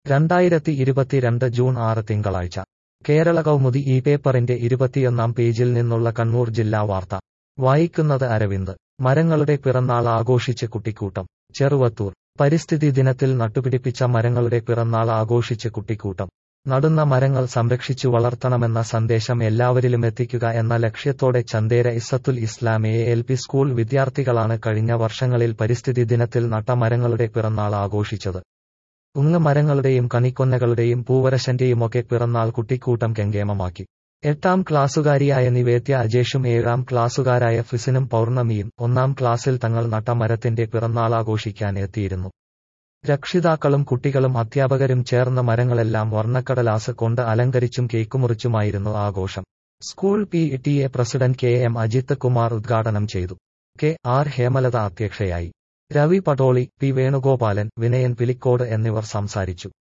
രണ്ടായിരത്തി ഇരുപത്തിരണ്ട് ജൂൺ ആറ് തിങ്കളാഴ്ച കേരള കൗമുദി ഈ പേപ്പറിന്റെ ഇരുപത്തിയൊന്നാം പേജിൽ നിന്നുള്ള കണ്ണൂർ ജില്ലാ വാർത്ത വായിക്കുന്നത് അരവിന്ദ് മരങ്ങളുടെ പിറന്നാൾ ആഘോഷിച്ച് കുട്ടിക്കൂട്ടം ചെറുവത്തൂർ പരിസ്ഥിതി ദിനത്തിൽ നട്ടുപിടിപ്പിച്ച മരങ്ങളുടെ പിറന്നാൾ ആഘോഷിച്ച് കുട്ടിക്കൂട്ടം നടുന്ന മരങ്ങൾ സംരക്ഷിച്ചു വളർത്തണമെന്ന സന്ദേശം എല്ലാവരിലും എത്തിക്കുക എന്ന ലക്ഷ്യത്തോടെ Chandera Izzathul Islam A L P school വിദ്യാർത്ഥികളാണ് കഴിഞ്ഞ വർഷങ്ങളിൽ പരിസ്ഥിതി ദിനത്തിൽ നട്ട മരങ്ങളുടെ പിറന്നാൾ ആഘോഷിച്ചത് ഉങ്ങ് മരങ്ങളുടെയും കണിക്കൊന്നകളുടെയും പൂവരശന്റെയുമൊക്കെ പിറന്നാൾ കുട്ടിക്കൂട്ടം കെങ്കേമമാക്കി എട്ടാം ക്ലാസ്സുകാരിയായ നിവേദ്യ അജേഷും ഏഴാം ക്ലാസ്സുകാരായ ഫിസിനും പൗർണമിയും ഒന്നാം ക്ലാസ്സിൽ തങ്ങൾ നട്ട മരത്തിന്റെ പിറന്നാളാഘോഷിക്കാൻ എത്തിയിരുന്നു രക്ഷിതാക്കളും കുട്ടികളും അധ്യാപകരും ചേർന്ന മരങ്ങളെല്ലാം വർണ്ണക്കടലാസ് കൊണ്ട് അലങ്കരിച്ചും കേക്കുമുറിച്ചുമായിരുന്നു ആഘോഷം school P T A president K M Ajith Kumar ഉദ്ഘാടനം ചെയ്തു കെ ആർ ഹേമലത അധ്യക്ഷയായി രവി പടോളി പി വേണുഗോപാലൻ വിനയൻ പിലിക്കോട് എന്നിവർ സംസാരിച്ചു